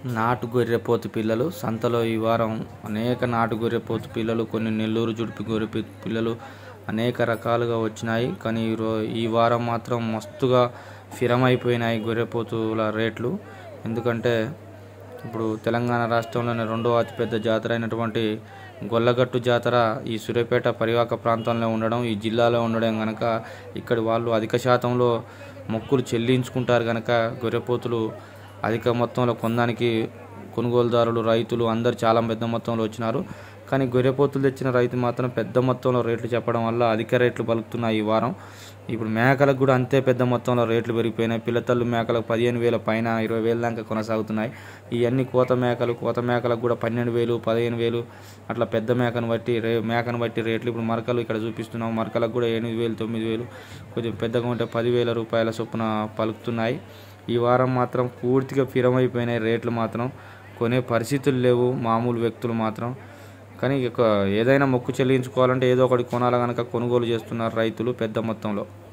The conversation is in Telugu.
నాటు గొర్రెపోతు పిల్లలు సంతలో ఈ వారం అనేక నాటు గొర్రెపోతు పిల్లలు కొన్ని నెల్లూరు జుడిపి గొర్రె పి- పిల్లలు అనేక రకాలుగా వచ్చినాయి కానీ ఈ రో ఈ వారం మాత్రం మస్తుగా ఫిరమైపోయినాయి గొర్రెపోతుల రేట్లు ఎందుకంటే ఇప్పుడు తెలంగాణ రాష్ట్రంలోని రెండవ అతిపెద్ద జాతర అయినటువంటి గొల్లగట్టు జాతర ఈ సూర్యాపేట పరివాహక ప్రాంతంలో ఉండడం ఈ జిల్లాలో ఉండడం కనుక ఇక్కడి వాళ్ళు అధిక శాతంలో మొక్కులు చెల్లించుకుంటారు కనుక గొర్రెపోతులు అధిక మొత్తంలో కొనడానికి కొనుగోలుదారులు రైతులు అందరు చాలా పెద్ద మొత్తంలో వచ్చినారు కానీ గొర్రెపోతులు తెచ్చిన రైతు మాత్రం పెద్ద మొత్తంలో రేట్లు చెప్పడం వల్ల అధిక రేట్లు పలుకుతున్నాయి ఈ వారం ఇప్పుడు మేకలకు కూడా అంతే పెద్ద మొత్తంలో రేట్లు పెరిగిపోయినాయి పిల్లతల్లు మేకలకు పదిహేను వేల పైన ఇరవై వేల దాకా కొనసాగుతున్నాయి ఇవన్నీ కోత మేకలు కోత మేకలకు కూడా పన్నెండు వేలు పదిహేను వేలు అట్లా పెద్ద మేకను బట్టి రే మేకను బట్టి రేట్లు ఇప్పుడు మరకలు ఇక్కడ చూపిస్తున్నాం మరకలకు కూడా ఎనిమిది వేలు తొమ్మిది వేలు కొంచెం పెద్దగా ఉంటే పదివేల రూపాయల చొప్పున పలుకుతున్నాయి ఈ వారం మాత్రం పూర్తిగా ఫిరమైపోయినాయి రేట్లు మాత్రం కొనే పరిస్థితులు లేవు మామూలు వ్యక్తులు మాత్రం కానీ ఇక ఏదైనా మొక్కు చెల్లించుకోవాలంటే ఏదో ఒకటి కొనాలి కనుక కొనుగోలు చేస్తున్నారు రైతులు పెద్ద మొత్తంలో